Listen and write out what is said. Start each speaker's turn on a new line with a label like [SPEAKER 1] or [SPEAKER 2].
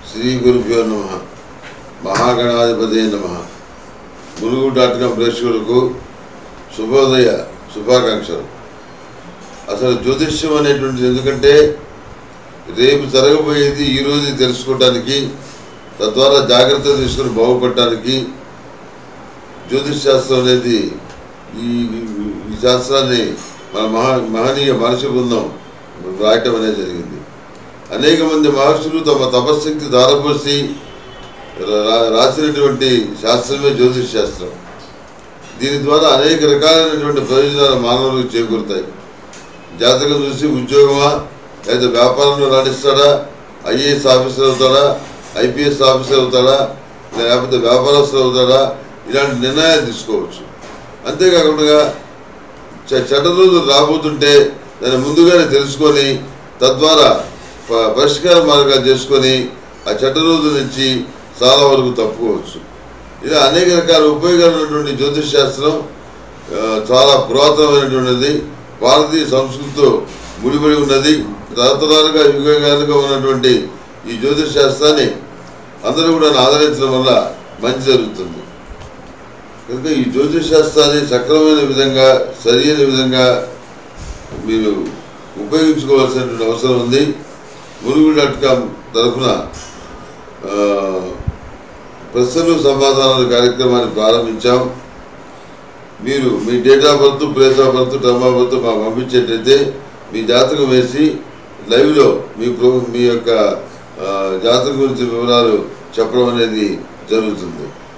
[SPEAKER 1] శ్రీ గురుభ్యో నమ మహాగణాధిపతి నమ ములుగు డాట్ కాం ప్రేక్షకులకు శుభోదయ శుభాకాంక్షలు అసలు జ్యోతిష్యం అనేటువంటిది ఎందుకంటే రేపు జరగబోయేది ఈ రోజు తెలుసుకోవటానికి తద్వారా జాగ్రత్త తీసుకుని బాగుపడటానికి జ్యోతిష్ శాస్త్రం అనేది ఈ ఈ శాస్త్రాన్ని మన మహా మహనీయ మహర్షి బృందం రాయటం అనేది జరిగింది అనేక మంది మహర్షులు తమ తపశక్తి ధారపోసి రా- రాసినటువంటి శాస్త్రమే జ్యోతిష్ శాస్త్రం దీని ద్వారా అనేక రకాలైనటువంటి ప్రయోజనాలు మానవులకు చేకూరుతాయి జాతకం చూసి ఉద్యోగమా లేదా వ్యాపారంలో రాణిస్తాడా ఐఏఎస్ ఆఫీసర్ అవుతాడా ఐపీఎస్ ఆఫీసర్ అవుతాడా లేకపోతే వ్యాపారస్తులు అవుతాడా ఇలాంటి నిర్ణయాలు తీసుకోవచ్చు అంతేకాకుండా చె- చెడ్డ రోజులు రాబోతుంటే దాన్ని ముందుగానే తెలుసుకొని తద్వారా ప- పరిష్కార మార్గాలు చేసుకొని ఆ చెడ్డ రోజుల నుంచి చాలా వరకు తప్పుకోవచ్చు ఇలా అనేక రకాల ఉపయోగాలు ఉన్నటువంటి జ్యోతిష్ శాస్త్రం ఆ, చాలా పురాతనమైనటువంటిది భారతీయ సంస్కృతితో ముడిపడి ఉన్నది తరతరాలుగా యుగాలుగా ఉన్నటువంటి ఈ జ్యోతిష్ శాస్త్రాన్ని అందరూ కూడా ఆదరించడం వల్ల మంచి జరుగుతుంది కనుక ఈ జ్యోతిష్ శాస్త్రాన్ని సక్రమమైన విధంగా సరైన విధంగా మీరు ఉపయోగించుకోవాల్సినటువంటి అవసరం ఉంది ములుగు డాట్ కామ్ తరఫున ఆ, ప్రశ్నలు సమాధానాల కార్యక్రమాన్ని ప్రారంభించాం మీరు మీ date of birth place of birth term of birth మాకు పంపించేటైతే మీ జాతకం వేసి లైవ్లో మీ ప్రో మీ యొక్క ఆ, జాతకం గురించి వివరాలు చెప్పడం అనేది జరుగుతుంది